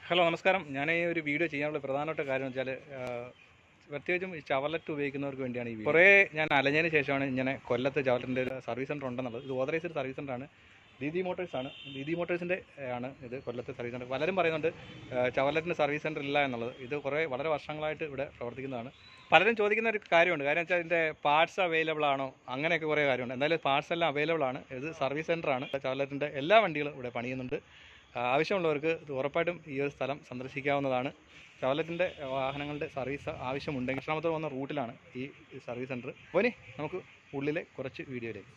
hello നമസ്കാരം ഞാൻ ഈ ഒരു വീഡിയോ ചെയ്യാനുള്ള പ്രധാനപ്പെട്ട കാര്യം എന്ന് വെച്ചാൽ പ്രത്യേകിച്ചും ഈ ചവലറ്റ് ഉപയോഗിക്കുന്നവർക്ക് വേണ്ടിയാണ് ഈ വീഡിയോ കുറേ ഞാൻ അലഞ്ഞതിന് ശേഷമാണ് ഇങ്ങനെ കൊല്ലത്ത് ചവലറ്റിൻ്റെ ഒരു സർവീസ് സെൻറ്റർ ഉണ്ടെന്നുള്ളത് ഇത് ഓതറൈസ്ഡ് സർവീസ് സെൻ്ററാണ് ദീദി മോട്ടോഴ്സ് ആണ് ദീദി മോട്ടോഴ്സിൻ്റെ ആണ് ഇത് കൊല്ലത്തെ സർവീസ് സെൻറ്റർ പലരും പറയുന്നുണ്ട് ആ, ചവലറ്റിന് സർവീസ് സെൻറ്റർ ഇല്ല എന്നുള്ളത് ഇത് കുറേ വളരെ വർഷങ്ങളായിട്ട് ഇവിടെ പ്രവർത്തിക്കുന്നതാണ് പലരും ചോദിക്കുന്ന ഒരു കാര്യമുണ്ട് കാര്യം വെച്ചാൽ ഇതിൻ്റെ പാർട്സ് അവൈലബിൾ ആണോ അങ്ങനെയൊക്കെ കുറേ കാര്യമുണ്ട് എന്തായാലും പാർട്സ് എല്ലാം അവൈലബിൾ ആണ് ഇത് സർവീസ് സെൻ്ററാണ് ചവലറ്റിൻ്റെ എല്ലാ വണ്ടികളും ഇവിടെ പണിയുന്നുണ്ട് ആ, ആവശ്യമുള്ളവർക്ക് ഇത് ഉറപ്പായിട്ടും ഈ ഒരു സ്ഥലം സന്ദർശിക്കാവുന്നതാണ് ചവലറ്റിൻ്റെ വാഹനങ്ങളുടെ സർവീസ് ആവശ്യമുണ്ടെങ്കിൽ കൃഷ്ണാമത്തോട് വന്ന റൂട്ടിലാണ് ഈ സർവീസ് സെൻറ്റർ പോനി നമുക്ക് ഉള്ളിലെ കുറച്ച് വീഡിയോയിലേക്ക്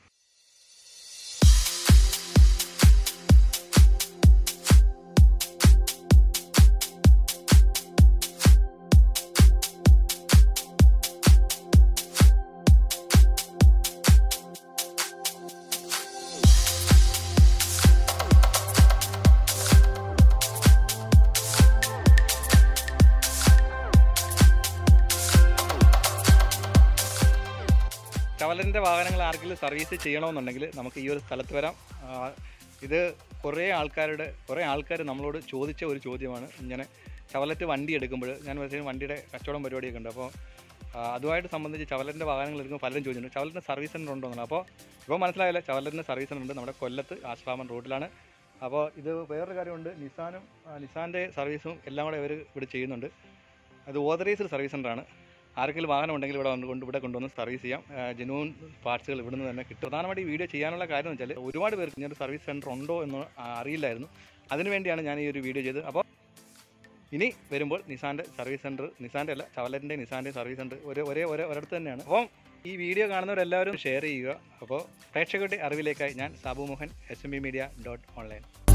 ചവലറിൻ്റെ വാഹനങ്ങൾ ആർക്കെങ്കിലും സർവീസ് ചെയ്യണമെന്നുണ്ടെങ്കിൽ നമുക്ക് ഈ ഒരു സ്ഥലത്ത് വരാം ആ, ഇത് കുറേ ആൾക്കാരുടെ കുറേ ആൾക്കാർ നമ്മളോട് ചോദിച്ച ഒരു ചോദ്യമാണ് ഇങ്ങനെ ചവലറ്റ് വണ്ടി എടുക്കുമ്പോൾ ഞാൻ വെച്ചാൽ വണ്ടിയുടെ കച്ചവടം പരിപാടിയൊക്കെ ഉണ്ട് അപ്പോൾ ആ, അതുമായിട്ട് സംബന്ധിച്ച് ചവലറിൻ്റെ വാഹനങ്ങൾ എടുക്കുമ്പോൾ പലരും ചോദിച്ചിട്ടുണ്ട് ചവലറിൻ്റെ സർവീസ് സെൻ്റർ ഉണ്ടോ എന്നുള്ളത് അപ്പോൾ ഇപ്പോൾ മനസ്സിലായല്ലോ ചവലറിൻ്റെ സർവീസ് സെൻ്റർ ഉണ്ട് നമ്മുടെ കൊല്ലത്ത് ആശ്രാമൻ റോഡിലാണ് അപ്പോൾ ഇത് വേറൊരു കാര്യമുണ്ട് നിസാനും ആ, നിസാൻ്റെ സർവീസും എല്ലാം കൂടെ ഇവർ ഇവിടെ ചെയ്യുന്നുണ്ട് അത് ഓതറൈസ്ഡ് സർവീസ് സെൻ്ററാണ് ആർക്കെങ്കിലും വാഹനം ഉണ്ടെങ്കിൽ ഇവിടെ വന്ന് കൊണ്ട് ഇവിടെ കൊണ്ടുവന്ന് സർവീസ് ചെയ്യാം ജനുവൻ പാർട്സുകൾ ഇവിടെ നിന്ന് തന്നെ കിട്ടും പ്രധാനമായിട്ട് ഈ വീഡിയോ ചെയ്യാനുള്ള കാര്യം എന്ന് വെച്ചാൽ ഒരുപാട് പേർക്ക് ഇങ്ങനെ ഒരു സർവീസ് സെൻറ്റർ ഉണ്ടോ എന്ന് അറിയില്ലായിരുന്നു അതിനുവേണ്ടിയാണ് ഞാൻ ഈ ഒരു വീഡിയോ ചെയ്തത് അപ്പോൾ ഇനി വരുമ്പോൾ നിസാൻ്റെ സർവീസ് സെൻറ്റർ നിസാൻ്റെ അല്ല ചവലറ്റിൻ്റെ നിസാൻ്റെ സർവീസ് സെൻറ്റർ ഒരേ ഒരേ ഒരേ ഒരിടത്ത് തന്നെയാണ് അപ്പം ഈ വീഡിയോ കാണുന്നവരെല്ലാവരും ഷെയർ ചെയ്യുക അപ്പോൾ പ്രേക്ഷകരുടെ അറിവിലേക്കായി ഞാൻ Sabu Mohan S M B media dot online